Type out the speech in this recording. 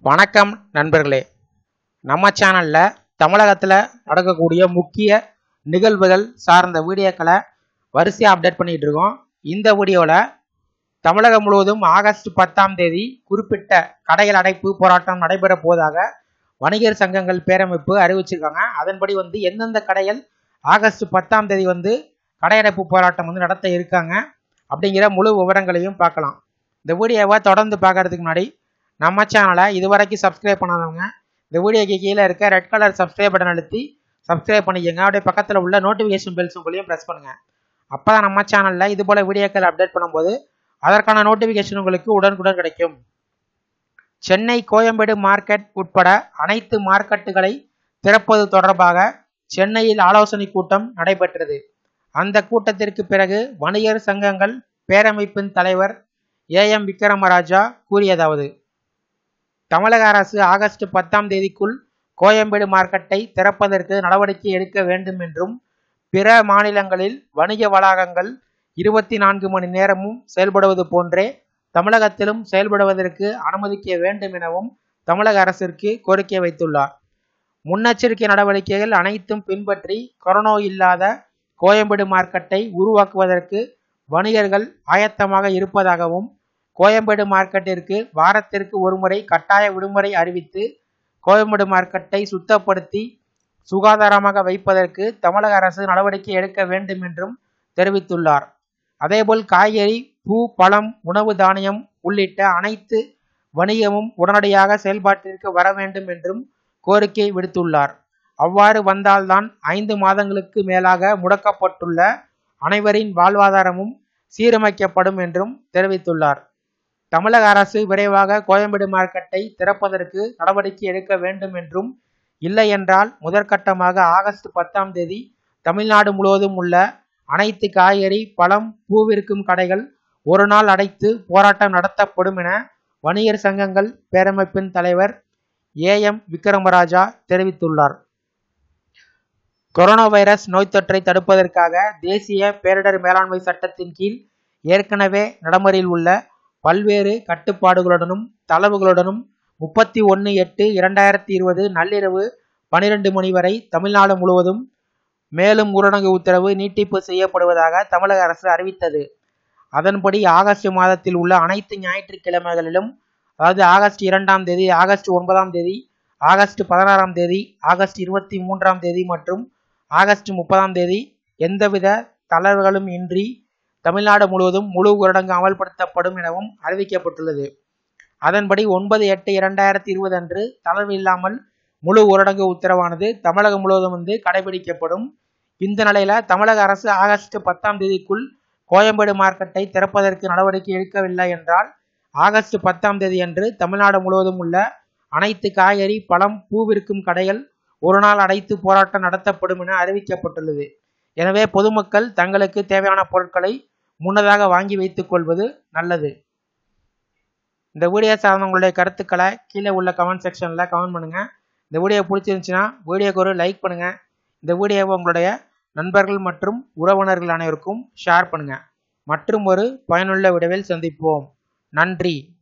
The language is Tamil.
வணக்கம் நண்பர்களே நம்ம சேனலில் தமிழகத்தில் நடக்கக்கூடிய முக்கிய நிகழ்வுகள் சார்ந்த வீடியோக்களை வரிசையாக அப்டேட் பண்ணிகிட்டு இருக்கோம் இந்த வீடியோவில் தமிழகம் முழுவதும் ஆகஸ்ட் பத்தாம் தேதி குறிப்பிட்ட கடைகள் அடைப்பு போராட்டம் நடைபெற போவதாக வணிகர் சங்கங்கள் பேரமைப்பு அறிவிச்சிருக்காங்க அதன்படி வந்து எந்தெந்த கடைகள் ஆகஸ்ட் பத்தாம் தேதி வந்து கடையடைப்பு போராட்டம் வந்து நடத்த இருக்காங்க அப்படிங்கிற முழு விவரங்களையும் பார்க்கலாம் இந்த வீடியோவை தொடர்ந்து பார்க்கறதுக்கு முன்னாடி நம்ம சேனலை இதுவரைக்கும் சப்ஸ்கிரைப் பண்ணாதவங்க இந்த வீடியோக்கு கீழே இருக்க ரெட் கலர் சப்ஸ்கிரைப் பட்டன் அழுத்தி சப்ஸ்கிரைப் பண்ணிக்கோங்க அப்படியே பக்கத்தில் உள்ள நோட்டிஃபிகேஷன் பெல் சிம்பிளையும் ப்ரெஸ் பண்ணுங்கள் அப்போ தான் நம்ம சேனலில் இது போல் வீடியோக்கள் அப்டேட் பண்ணும்போது அதற்கான நோட்டிஃபிகேஷன் உங்களுக்கு உடனுக்குடன் கிடைக்கும் சென்னை கோயம்பேடு மார்க்கெட் உட்பட அனைத்து மார்க்கெட்டுகளை திறப்பது தொடர்பாக சென்னையில் ஆலோசனை கூட்டம் நடைபெற்றது அந்த கூட்டத்திற்கு பிறகு வணிகர் சங்கங்கள் பேரமைப்பின் தலைவர் ஏ எம் விக்ரமராஜா கூறியதாவது தமிழக அரசு ஆகஸ்ட் பத்தாம் தேதிக்குள் கோயம்பேடு மார்க்கெட்டை திறப்பதற்கு நடவடிக்கை எடுக்க வேண்டும் என்றும் பிற மாநிலங்களில் வணிக வளாகங்கள் இருபத்தி நான்கு மணி நேரமும் செயல்படுவது போன்றே தமிழகத்திலும் செயல்படுவதற்கு அனுமதிக்க வேண்டும் எனவும் தமிழக அரசிற்கு கோரிக்கை வைத்துள்ளார் முன்னெச்சரிக்கை நடவடிக்கைகள் அனைத்தும் பின்பற்றி கொரோனா இல்லாத கோயம்பேடு மார்க்கெட்டை உருவாக்குவதற்கு வணிகர்கள் ஆயத்தமாக இருப்பதாகவும் கோயம்பேடு மார்க்கெட்டிற்கு வாரத்திற்கு ஒருமுறை கட்டாய விடுமுறை அறிவித்து கோயம்பேடு மார்க்கெட்டை சுத்தப்படுத்தி சுகாதாரமாக வைப்பதற்கு தமிழக அரசு நடவடிக்கை எடுக்க வேண்டும் என்றும் தெரிவித்துள்ளார் அதேபோல் காய்கறி பூ பழம் உணவு தானியம் உள்ளிட்ட அனைத்து வணிகமும் உடனடியாக செயல்பாட்டிற்கு வர வேண்டும் என்றும் கோரிக்கை விடுத்துள்ளார் அவ்வாறு வந்தால்தான் ஐந்து மாதங்களுக்கு மேலாக முடக்கப்பட்டுள்ள அனைவரின் வாழ்வாதாரமும் சீரமைக்கப்படும் என்றும் தெரிவித்துள்ளார் தமிழக அரசு விரைவாக கோயம்பேடு மார்க்கெட்டை திறப்பதற்கு நடவடிக்கை எடுக்க வேண்டும் என்றும் இல்லை என்றால் முதற்கட்டமாக ஆகஸ்ட் பத்தாம் தேதி தமிழ்நாடு முழுவதும் உள்ள அனைத்து காய்கறி பழம் பூ விற்கும் கடைகள் ஒரு நாள் அடைத்து போராட்டம் நடத்தப்படும் என வணிகர் சங்கங்கள் பேரமைப்பின் தலைவர் ஏ எம் விக்ரமராஜா தெரிவித்துள்ளார் கொரோனா வைரஸ் நோய் தொற்றை தடுப்பதற்காக தேசிய பேரிடர் மேலாண்மை சட்டத்தின் கீழ் ஏற்கனவே நடைமுறையில் உள்ள பல்வேறு கட்டுப்பாடுகளுடனும் தளவுகளுடனும் முப்பத்தி ஒன்று எட்டு இரண்டாயிரத்தி இருபது நள்ளிரவு பனிரெண்டு மணி வரை தமிழ்நாடு முழுவதும் மேலும் ஊரடங்கு உத்தரவு நீட்டிப்பு செய்யப்படுவதாக தமிழக அரசு அறிவித்தது அதன்படி ஆகஸ்ட் மாதத்தில் உள்ள அனைத்து ஞாயிற்றுக்கிழமைகளிலும் அதாவது ஆகஸ்ட் இரண்டாம் தேதி ஆகஸ்ட் ஒன்பதாம் தேதி ஆகஸ்ட் பதினாறாம் தேதி ஆகஸ்ட் இருபத்தி மூன்றாம் தேதி மற்றும் ஆகஸ்ட் முப்பதாம் தேதி எந்தவித தளர்வுகளும் இன்றி தமிழ்நாடு முழுவதும் முழு ஊரடங்கு அமல்படுத்தப்படும் எனவும் அறிவிக்கப்பட்டுள்ளது அதன்படி ஒன்பது எட்டு இரண்டாயிரத்தி இருபது அன்று தளர்வு இல்லாமல் முழு ஊரடங்கு உத்தரவானது தமிழகம் முழுவதும் வந்து கடைபிடிக்கப்படும் இந்த நிலையில தமிழக அரசு ஆகஸ்ட் பத்தாம் தேதிக்குள் கோயம்பேடு மார்க்கெட்டை திறப்பதற்கு நடவடிக்கை எடுக்கவில்லை என்றால் ஆகஸ்ட் பத்தாம் தேதி அன்று தமிழ்நாடு முழுவதும் உள்ள அனைத்து காய்கறி பழம் பூ விற்கும் கடைகள் ஒரு நாள் அடைத்து போராட்டம் நடத்தப்படும் என அறிவிக்கப்பட்டுள்ளது எனவே பொதுமக்கள் தங்களுக்கு தேவையான பொருட்களை முன்னதாக வாங்கி வைத்துக் கொள்வது நல்லது இந்த வீடியோ சார்ந்த உங்களுடைய கருத்துக்களை கீழே உள்ள கமெண்ட் செக்ஷனில் கமெண்ட் பண்ணுங்கள் இந்த வீடியோ பிடிச்சிருந்துச்சுன்னா வீடியோக்கு ஒரு லைக் பண்ணுங்கள் இந்த வீடியோவை உங்களுடைய நண்பர்கள் மற்றும் உறவினர்கள் அனைவருக்கும் ஷேர் பண்ணுங்கள் மற்றும் ஒரு பயனுள்ள விடவில் சந்திப்போம் நன்றி